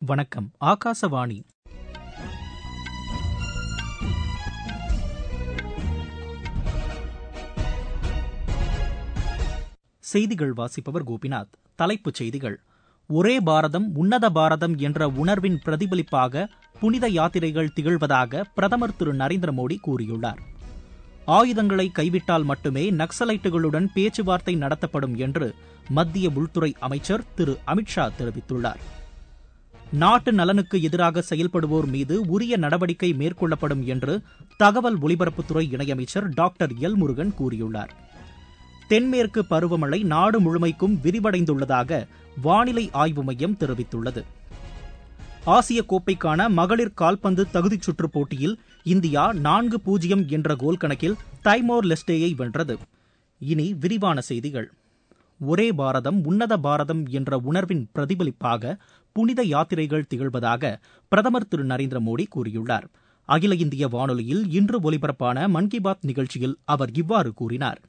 வணக்கம் ஆகாசவாணி செய்திகள் வாசிப்பவர் கோபிநாத் தலைப்புச் செய்திகள் ஒரே பாரதம் உன்னத பாரதம் என்ற உணர்வின் பிரதிபலிப்பாக புனித யாத்திரைகள் திகழ்வதாக பிரதமர் திரு நரேந்திர மோடி கூறியுள்ளார் ஆயுதங்களை கைவிட்டால் மட்டுமே நக்சலைட்டுகளுடன் பேச்சுவார்த்தை நடத்தப்படும் என்று மத்திய உள்துறை அமைச்சர் திரு அமித்ஷா தெரிவித்துள்ளார் நாட்டு நலனுக்கு எதிராக செயல்படுவோர் மீது உரிய நடவடிக்கை மேற்கொள்ளப்படும் என்று தகவல் ஒலிபரப்புத்துறை இணையமைச்சர் டாக்டர் எல் முருகன் கூறியுள்ளார் தென்மேற்கு பருவமழை நாடு முழுமைக்கும் விரிவடைந்துள்ளதாக வானிலை ஆய்வு மையம் தெரிவித்துள்ளது ஆசிய கோப்பைக்கான மகளிர் கால்பந்து தகுதிச் சுற்றுப் போட்டியில் இந்தியா நான்கு பூஜ்ஜியம் என்ற கோல் கணக்கில் தைமோர் லெஸ்டேயை வென்றது இனி விரிவான செய்திகள் ஒரே பாரதம் உன்னத பாரதம் என்ற உணர்வின் பிரதிபலிப்பாக புனித யாத்திரைகள் திகழ்வதாக பிரதமர் திரு நரேந்திர மோடி கூறியுள்ளார் அகில இந்திய வானொலியில் இன்று ஒலிபரப்பான மன் கி பாத் நிகழ்ச்சியில் அவர் இவ்வாறு கூறினார்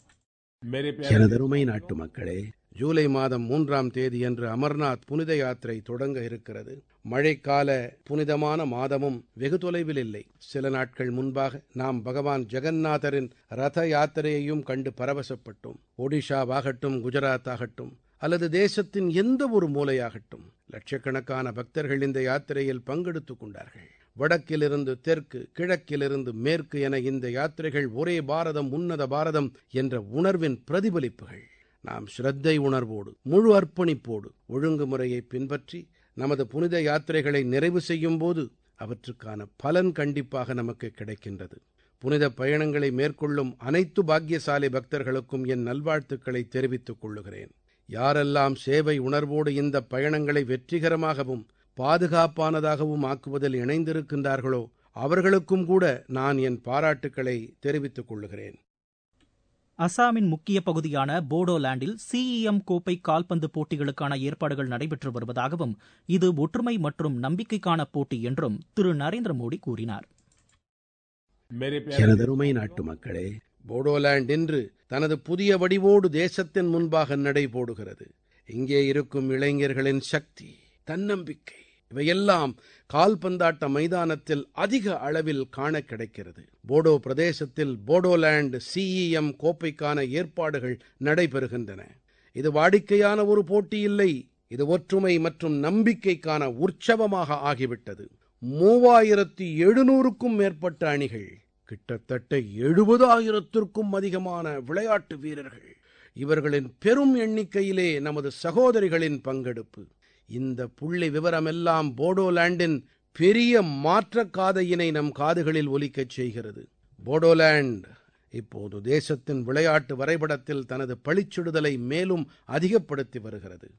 எனதருமை நாட்டு மக்களே ஜூலை மாதம் மூன்றாம் தேதியன்று அமர்நாத் புனித யாத்திரை தொடங்க இருக்கிறது மழைக்கால புனிதமான மாதமும் வெகு தொலைவில் இல்லை சில நாட்கள் முன்பாக நாம் பகவான் ஜெகந்நாதரின் ரத யாத்திரையையும் கண்டு பரவசப்பட்டோம் ஒடிஷாவாகட்டும் குஜராத் ஆகட்டும் அல்லது தேசத்தின் எந்த ஒரு மூலையாகட்டும் லட்சக்கணக்கான பக்தர்கள் இந்த யாத்திரையில் பங்கெடுத்துக் கொண்டார்கள் வடக்கிலிருந்து தெற்கு கிழக்கிலிருந்து மேற்கு என இந்த யாத்திரைகள் ஒரே பாரதம் உன்னத பாரதம் என்ற உணர்வின் பிரதிபலிப்புகள் நாம் ஸ்ரத்தை உணர்வோடு முழு அர்ப்பணிப்போடு ஒழுங்குமுறையை பின்பற்றி நமது புனித யாத்திரைகளை நிறைவு செய்யும் போது அவற்றுக்கான பலன் கண்டிப்பாக நமக்கு கிடைக்கின்றது புனித பயணங்களை மேற்கொள்ளும் அனைத்து பாக்கியசாலி பக்தர்களுக்கும் என் நல்வாழ்த்துக்களை தெரிவித்துக் கொள்ளுகிறேன் யாரெல்லாம் சேவை உணர்வோடு இந்த பயணங்களை வெற்றிகரமாகவும் பாதுகாப்பானதாகவும் ஆக்குவதில் இணைந்திருக்கின்றார்களோ அவர்களுக்கும் கூட நான் என் பாராட்டுக்களை தெரிவித்துக் கொள்ளுகிறேன் அசாமின் முக்கிய பகுதியான போடோலாண்டில் சிஇஎம் கோப்பை கால்பந்து போட்டிகளுக்கான ஏற்பாடுகள் நடைபெற்று வருவதாகவும் இது ஒற்றுமை மற்றும் நம்பிக்கைக்கான போட்டி என்றும் திரு நரேந்திர மோடி கூறினார் எனதருமை நாட்டு மக்களே போடோலாண்ட் இன்று தனது புதிய வடிவோடு தேசத்தின் முன்பாக நடை போடுகிறது இங்கே இருக்கும் இளைஞர்களின் சக்தி தன்னம்பிக்கை இவையெல்லாம் கால்பந்தாட்ட மைதானத்தில் அதிக அளவில் காண கிடைக்கிறது போடோ பிரதேசத்தில் போடோலேண்ட் சிஇஎம் கோப்பைக்கான ஏற்பாடுகள் நடைபெறுகின்றன இது வாடிக்கையான ஒரு போட்டி இல்லை இது ஒற்றுமை மற்றும் நம்பிக்கைக்கான உற்சவமாக ஆகிவிட்டது மூவாயிரத்தி எழுநூறுக்கும் மேற்பட்ட அணிகள் கிட்டத்தட்ட எழுபதாயிரத்திற்கும் அதிகமான விளையாட்டு வீரர்கள் இவர்களின் பெரும் எண்ணிக்கையிலே நமது சகோதரிகளின் பங்கெடுப்பு இந்த புள்ளி விவரமெல்லாம் போடோலாண்டின் பெரிய மாற்றக் காதையினை நம் காதுகளில் ஒலிக்கச் செய்கிறது போடோலாண்ட் இப்போது தேசத்தின் விளையாட்டு வரைபடத்தில் தனது பளிச்சிடுதலை மேலும் அதிகப்படுத்தி வருகிறது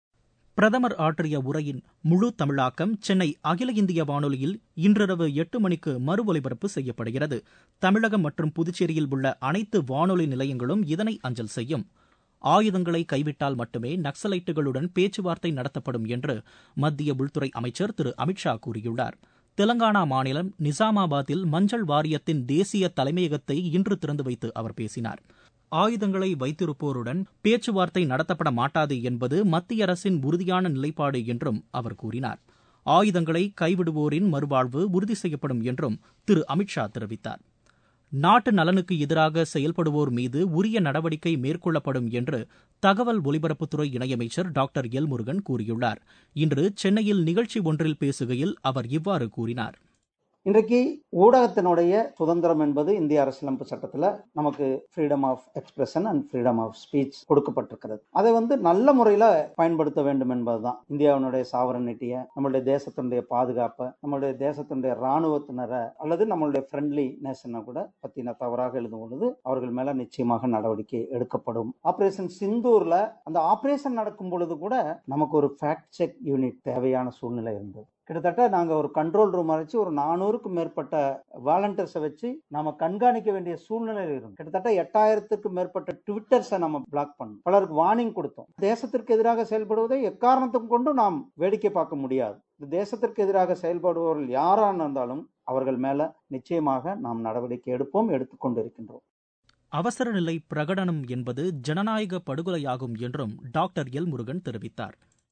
பிரதமர் ஆற்றிய உரையின் முழு தமிழாக்கம் சென்னை அகில இந்திய வானொலியில் இன்றிரவு எட்டு மணிக்கு மறு ஒலிபரப்பு செய்யப்படுகிறது தமிழகம் மற்றும் புதுச்சேரியில் உள்ள அனைத்து வானொலி நிலையங்களும் இதனை அஞ்சல் செய்யும் ஆயுதங்களை கைவிட்டால் மட்டுமே நக்சலைட்டுகளுடன் பேச்சுவார்த்தை நடத்தப்படும் என்று மத்திய உள்துறை அமைச்சர் திரு அமித்ஷா கூறியுள்ளார் தெலங்கானா மாநிலம் நிசாமாபாத்தில் மஞ்சள் வாரியத்தின் தேசிய தலைமையகத்தை இன்று திறந்து வைத்து அவர் பேசினார் ஆயுதங்களை வைத்திருப்போருடன் பேச்சுவார்த்தை நடத்தப்பட மாட்டாது என்பது மத்திய அரசின் உறுதியான நிலைப்பாடு என்றும் அவர் கூறினார் ஆயுதங்களை கைவிடுவோரின் மறுவாழ்வு உறுதி செய்யப்படும் என்றும் திரு அமித்ஷா தெரிவித்தார் நாட்டு நலனுக்கு எதிராக செயல்படுவோர் மீது உரிய நடவடிக்கை மேற்கொள்ளப்படும் என்று தகவல் ஒலிபரப்புத்துறை இணையமைச்சர் டாக்டர் எல் முருகன் கூறியுள்ளார் இன்று சென்னையில் நிகழ்ச்சி ஒன்றில் பேசுகையில் அவர் இவ்வாறு கூறினார் இன்றைக்கு ஊடகத்தினுடைய சுதந்திரம் என்பது இந்திய அரசியலமைப்பு சட்டத்தில் நமக்கு freedom of expression and freedom of speech கொடுக்கப்பட்டிருக்கிறது அதை வந்து நல்ல முறையில் பயன்படுத்த வேண்டும் என்பதுதான் இந்தியாவினுடைய சாவரனிட்டியை நம்மளுடைய தேசத்தினுடைய பாதுகாப்பை நம்மளுடைய தேசத்தினுடைய இராணுவத்தினரை அல்லது நம்மளுடைய ஃப்ரெண்ட்லி நேஷனை கூட பற்றின தவறாக எழுதும் பொழுது அவர்கள் மேல நிச்சயமாக நடவடிக்கை எடுக்கப்படும் ஆபரேஷன் சிந்தூர்ல அந்த ஆபரேஷன் நடக்கும் பொழுது கூட நமக்கு ஒரு ஃபேக்ட் செக் யூனிட் தேவையான சூழ்நிலை இருந்தது கிட்டத்தட்ட நாங்கள் ஒரு கண்ட்ரோல் ரூம் அழைச்சி ஒரு நானூறுக்கும் மேற்பட்ட வாலண்டியர்ஸை வச்சு நாம கண்காணிக்க வேண்டிய சூழ்நிலை இருக்கும் கிட்டத்தட்ட எட்டாயிரத்துக்கும் மேற்பட்ட ட்விட்டர்ஸை நம்ம பிளாக் பண்ணோம் பலருக்கு வார்னிங் கொடுத்தோம் தேசத்திற்கு எதிராக செயல்படுவதை எக்காரணத்துக்கும் கொண்டு நாம் வேடிக்கை பார்க்க முடியாது இந்த தேசத்திற்கு எதிராக செயல்படுபவர்கள் யாராக இருந்தாலும் அவர்கள் மேல நிச்சயமாக நாம் நடவடிக்கை எடுப்போம் எடுத்துக்கொண்டு இருக்கின்றோம் அவசர நிலை பிரகடனம் என்பது ஜனநாயக படுகொலையாகும் என்றும் டாக்டர் எல் முருகன் தெரிவித்தார்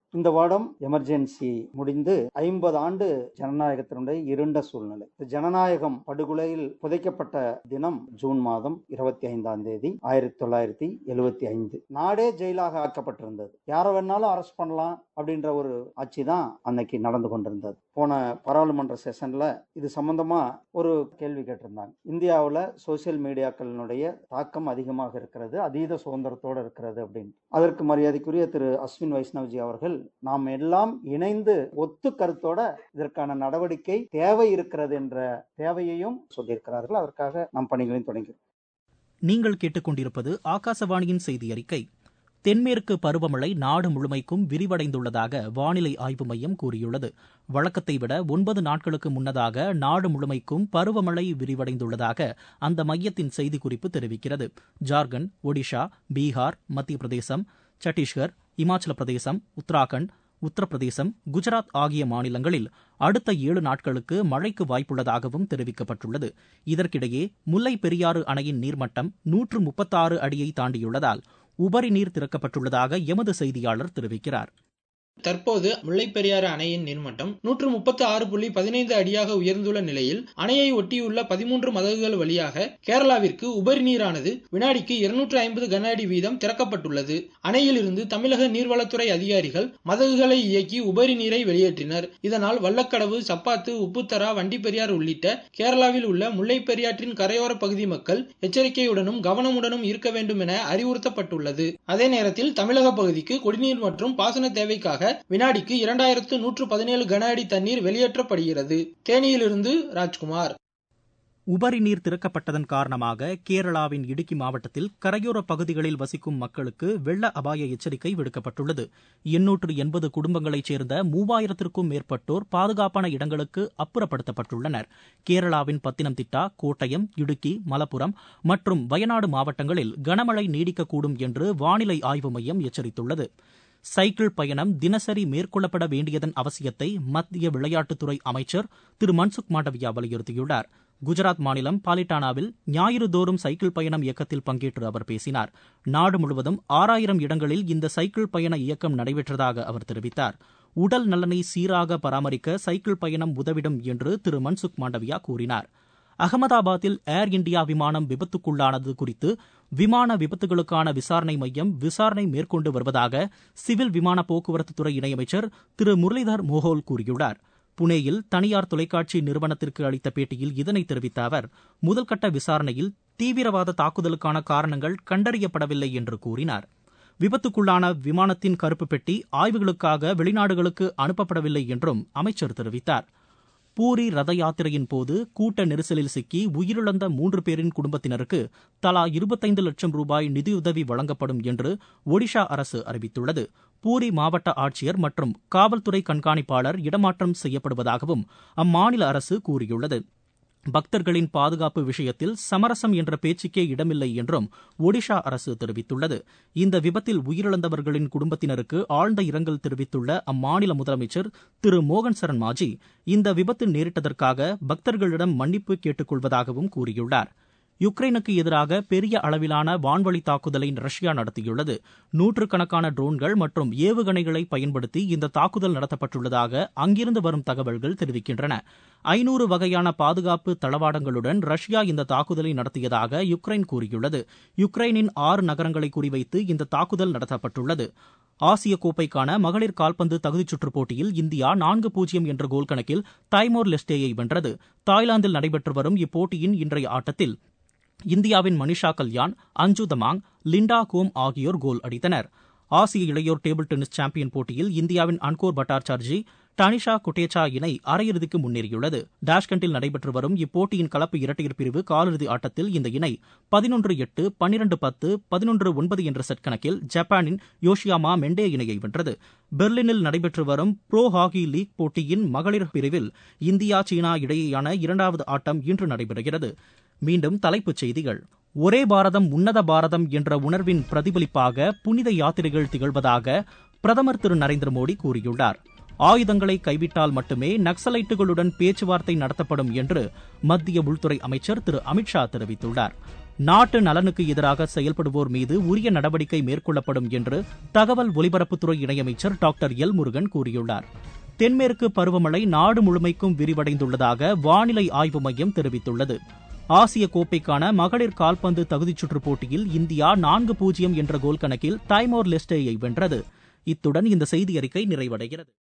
இந்த வருடம் எமர்ஜென்சி முடிந்து ஐம்பது ஆண்டு ஜனநாயகத்தினுடைய இருண்ட சூழ்நிலை ஜனநாயகம் படுகொலையில் புதைக்கப்பட்ட தினம் ஜூன் மாதம் இருபத்தி ஐந்தாம் தேதி ஆயிரத்தி தொள்ளாயிரத்தி எழுபத்தி ஐந்து நாடே ஜெயிலாக ஆக்கப்பட்டிருந்தது யாரை வேணாலும் அரெஸ்ட் பண்ணலாம் அப்படின்ற ஒரு ஆட்சி தான் அன்னைக்கு நடந்து கொண்டிருந்தது போன பாராளுமன்ற செஷன்ல இது சம்பந்தமா ஒரு கேள்வி கேட்டிருந்தாங்க இந்தியாவில் சோசியல் மீடியாக்களினுடைய தாக்கம் அதிகமாக இருக்கிறது அதீத சுதந்திரத்தோடு இருக்கிறது அப்படின்னு அதற்கு மரியாதைக்குரிய திரு அஸ்வின் வைஷ்ணவ்ஜி அவர்கள் நாம் எல்லாம் இணைந்து ஒத்து கருத்தோட இதற்கான நடவடிக்கை தேவை இருக்கிறது என்ற தேவையையும் சொல்லியிருக்கிறார்கள் அதற்காக நாம் பணிகளையும் தொடங்கி நீங்கள் கேட்டுக்கொண்டிருப்பது ஆகாசவாணியின் செய்தி அறிக்கை தென்மேற்கு பருவமழை நாடு முழுமைக்கும் விரிவடைந்துள்ளதாக வானிலை ஆய்வு மையம் கூறியுள்ளது வழக்கத்தை விட ஒன்பது நாட்களுக்கு முன்னதாக நாடு முழுமைக்கும் பருவமழை விரிவடைந்துள்ளதாக அந்த மையத்தின் செய்திக்குறிப்பு தெரிவிக்கிறது ஜார்க்கண்ட் ஒடிஷா பீகார் மத்திய பிரதேசம் சத்தீஸ்கர் இமாச்சல பிரதேசம் உத்தராகண்ட் உத்தரப்பிரதேசம் குஜராத் ஆகிய மாநிலங்களில் அடுத்த ஏழு நாட்களுக்கு மழைக்கு வாய்ப்புள்ளதாகவும் தெரிவிக்கப்பட்டுள்ளது இதற்கிடையே முல்லை பெரியாறு அணையின் நீர்மட்டம் நூற்று முப்பத்தாறு அடியை தாண்டியுள்ளதால் உபரி நீர் திறக்கப்பட்டுள்ளதாக எமது செய்தியாளர் தெரிவிக்கிறார் தற்போது முல்லைப்பெரியாறு அணையின் நீர்மட்டம் நூற்று முப்பத்தி ஆறு புள்ளி பதினைந்து அடியாக உயர்ந்துள்ள நிலையில் அணையை ஒட்டியுள்ள பதிமூன்று மதகுகள் வழியாக கேரளாவிற்கு உபரி நீரானது வினாடிக்கு இருநூற்று ஐம்பது கன அடி வீதம் திறக்கப்பட்டுள்ளது அணையிலிருந்து தமிழக நீர்வளத்துறை அதிகாரிகள் மதகுகளை இயக்கி உபரி நீரை வெளியேற்றினர் இதனால் வல்லக்கடவு சப்பாத்து உப்புத்தரா வண்டிப்பெரியார் உள்ளிட்ட கேரளாவில் உள்ள முல்லைப்பெரியாற்றின் கரையோர பகுதி மக்கள் எச்சரிக்கையுடனும் கவனமுடனும் இருக்க வேண்டும் என அறிவுறுத்தப்பட்டுள்ளது அதே நேரத்தில் தமிழக பகுதிக்கு குடிநீர் மற்றும் பாசன தேவைக்காக வினாடிக்கு இரண்டாயிரத்து நூற்று பதினேழு கன அடி தண்ணீர் வெளியேற்றப்படுகிறது தேனியிலிருந்து ராஜ்குமார் உபரி நீர் திறக்கப்பட்டதன் காரணமாக கேரளாவின் இடுக்கி மாவட்டத்தில் கரையோர பகுதிகளில் வசிக்கும் மக்களுக்கு வெள்ள அபாய எச்சரிக்கை விடுக்கப்பட்டுள்ளது எண்ணூற்று எண்பது குடும்பங்களைச் சேர்ந்த மூவாயிரத்திற்கும் மேற்பட்டோர் பாதுகாப்பான இடங்களுக்கு அப்புறப்படுத்தப்பட்டுள்ளனர் கேரளாவின் பத்தினம்திட்டா கோட்டயம் இடுக்கி மலப்புரம் மற்றும் வயநாடு மாவட்டங்களில் கனமழை நீடிக்கக்கூடும் என்று வானிலை ஆய்வு மையம் எச்சரித்துள்ளது சைக்கிள் பயணம் தினசரி மேற்கொள்ளப்பட வேண்டியதன் அவசியத்தை மத்திய விளையாட்டுத்துறை அமைச்சர் திரு மன்சுக் மாண்டவியா வலியுறுத்தியுள்ளார் குஜராத் மாநிலம் பாலிட்டானாவில் ஞாயிறு தோறும் சைக்கிள் பயணம் இயக்கத்தில் பங்கேற்று அவர் பேசினார் நாடு முழுவதும் ஆறாயிரம் இடங்களில் இந்த சைக்கிள் பயண இயக்கம் நடைபெற்றதாக அவர் தெரிவித்தார் உடல் நலனை சீராக பராமரிக்க சைக்கிள் பயணம் உதவிடும் என்று திரு மன்சுக் மாண்டவியா கூறினார் அகமதாபாத்தில் ஏர் இண்டியா விமானம் விபத்துக்குள்ளானது குறித்து விமான விபத்துகளுக்கான விசாரணை மையம் விசாரணை மேற்கொண்டு வருவதாக சிவில் விமான போக்குவரத்துத்துறை இணையமைச்சர் திரு முரளிதர் மோஹோல் கூறியுள்ளார் புனேயில் தனியார் தொலைக்காட்சி நிறுவனத்திற்கு அளித்த பேட்டியில் இதனை தெரிவித்த அவர் முதல்கட்ட விசாரணையில் தீவிரவாத தாக்குதலுக்கான காரணங்கள் கண்டறியப்படவில்லை என்று கூறினார் விபத்துக்குள்ளான விமானத்தின் கருப்பு பெட்டி ஆய்வுகளுக்காக வெளிநாடுகளுக்கு அனுப்பப்படவில்லை என்றும் அமைச்சர் தெரிவித்தார் பூரி ரத யாத்திரையின் போது கூட்ட நெரிசலில் சிக்கி உயிரிழந்த மூன்று பேரின் குடும்பத்தினருக்கு தலா இருபத்தைந்து லட்சம் ரூபாய் நிதியுதவி வழங்கப்படும் என்று ஒடிஷா அரசு அறிவித்துள்ளது பூரி மாவட்ட ஆட்சியர் மற்றும் காவல்துறை கண்காணிப்பாளர் இடமாற்றம் செய்யப்படுவதாகவும் அம்மாநில அரசு கூறியுள்ளது பக்தர்களின் பாதுகாப்பு விஷயத்தில் சமரசம் என்ற பேச்சுக்கே இடமில்லை என்றும் ஒடிஷா அரசு தெரிவித்துள்ளது இந்த விபத்தில் உயிரிழந்தவர்களின் குடும்பத்தினருக்கு ஆழ்ந்த இரங்கல் தெரிவித்துள்ள அம்மாநில முதலமைச்சர் திரு மோகன் சரண் மாஜி இந்த விபத்து நேரிட்டதற்காக பக்தர்களிடம் மன்னிப்பு கேட்டுக்கொள்வதாகவும் கூறியுள்ளார் யுக்ரைனுக்கு எதிராக பெரிய அளவிலான வான்வழி தாக்குதலை ரஷ்யா நடத்தியுள்ளது நூற்றுக்கணக்கான ட்ரோன்கள் மற்றும் ஏவுகணைகளை பயன்படுத்தி இந்த தாக்குதல் நடத்தப்பட்டுள்ளதாக அங்கிருந்து வரும் தகவல்கள் தெரிவிக்கின்றன ஐநூறு வகையான பாதுகாப்பு தளவாடங்களுடன் ரஷ்யா இந்த தாக்குதலை நடத்தியதாக யுக்ரைன் கூறியுள்ளது யுக்ரைனின் ஆறு நகரங்களை குறிவைத்து இந்த தாக்குதல் நடத்தப்பட்டுள்ளது ஆசிய கோப்பைக்கான மகளிர் கால்பந்து தகுதிச் சுற்றுப் போட்டியில் இந்தியா நான்கு பூஜ்ஜியம் என்ற கோல் கணக்கில் தைமோர் லெஸ்டேயை வென்றது தாய்லாந்தில் நடைபெற்று வரும் இப்போட்டியின் இன்றைய ஆட்டத்தில் இந்தியாவின் மனிஷா கல்யாண் அஞ்சு தமாங் லிண்டா கோம் ஆகியோர் கோல் அடித்தனர் ஆசிய இளையோர் டேபிள் டென்னிஸ் சாம்பியன் போட்டியில் இந்தியாவின் அன்கோர் பட்டாச்சார்ஜி டனிஷா குட்டேச்சா இணை அரையிறுதிக்கு முன்னேறியுள்ளது டாஷ்கண்டில் நடைபெற்று வரும் இப்போட்டியின் கலப்பு இரட்டையர் பிரிவு காலிறுதி ஆட்டத்தில் இந்த இணை பதினொன்று எட்டு பன்னிரண்டு பத்து பதினொன்று ஒன்பது என்ற செட் கணக்கில் ஜப்பானின் யோஷியாமா மெண்டே இணையை வென்றது பெர்லினில் நடைபெற்று வரும் ப்ரோ ஹாக்கி லீக் போட்டியின் மகளிர் பிரிவில் இந்தியா சீனா இடையேயான இரண்டாவது ஆட்டம் இன்று நடைபெறுகிறது மீண்டும் தலைப்புச் செய்திகள் ஒரே பாரதம் உன்னத பாரதம் என்ற உணர்வின் பிரதிபலிப்பாக புனித யாத்திரைகள் திகழ்வதாக பிரதமர் திரு நரேந்திர மோடி கூறியுள்ளார் ஆயுதங்களை கைவிட்டால் மட்டுமே நக்சலைட்டுகளுடன் பேச்சுவார்த்தை நடத்தப்படும் என்று மத்திய உள்துறை அமைச்சர் திரு அமித்ஷா தெரிவித்துள்ளார் நாட்டு நலனுக்கு எதிராக செயல்படுவோர் மீது உரிய நடவடிக்கை மேற்கொள்ளப்படும் என்று தகவல் ஒலிபரப்புத்துறை இணையமைச்சர் டாக்டர் எல் முருகன் கூறியுள்ளார் தென்மேற்கு பருவமழை நாடு முழுமைக்கும் விரிவடைந்துள்ளதாக வானிலை ஆய்வு மையம் தெரிவித்துள்ளது ஆசிய கோப்பைக்கான மகளிர் கால்பந்து தகுதிச் சுற்றுப் போட்டியில் இந்தியா நான்கு பூஜ்ஜியம் என்ற கோல் கணக்கில் தைமோர் லெஸ்டேயை வென்றது இத்துடன் இந்த செய்தி அறிக்கை நிறைவடைகிறது